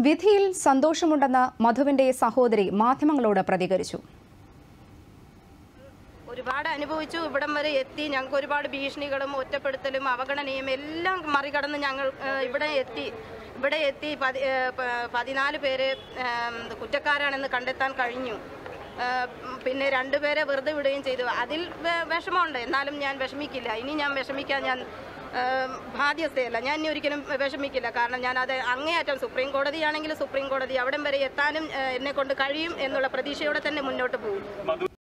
വിധിയിൽ സന്തോഷമുണ്ടെന്ന് മധുവിന്റെ സഹോദരി മാധ്യമങ്ങളോട് പ്രതികരിച്ചു ഒരുപാട് അനുഭവിച്ചു ഇവിടം വരെ എത്തി ഞങ്ങൾക്ക് ഒരുപാട് ഭീഷണികളും ഒറ്റപ്പെടുത്തലും അവഗണനയും എല്ലാം മറികടന്ന് ഞങ്ങൾ ഏഹ്, ഇവിടെ എത്തി ഇവിടെ എത്തി പതി ഏഹ്, പ- പതിനാല് പേര് ഏഹ്, കുറ്റക്കാരാണെന്ന് കണ്ടെത്താൻ കഴിഞ്ഞു ഏഹ്, പിന്നെ രണ്ടുപേരെ വെറുതെ വിടുകയും ചെയ്തു അതിൽ വെ- വിഷമമുണ്ട് എന്നാലും ഞാൻ വിഷമിക്കില്ല ഇനി ഞാൻ വിഷമിക്കാൻ ഞാൻ ഏഹ്, ബാധ്യസ്ഥയല്ല ഞാൻ ഇനി ഒരിക്കലും വിഷമിക്കില്ല കാരണം ഞാൻ അത് അങ്ങേയറ്റം സുപ്രീം കോടതിയാണെങ്കിൽ സുപ്രീം കോടതി അവിടം വരെ എത്താനും ഏഹ്, എന്നെ കൊണ്ട് കഴിയും എന്നുള്ള പ്രതീക്ഷയോടെ തന്നെ മുന്നോട്ട് പോകും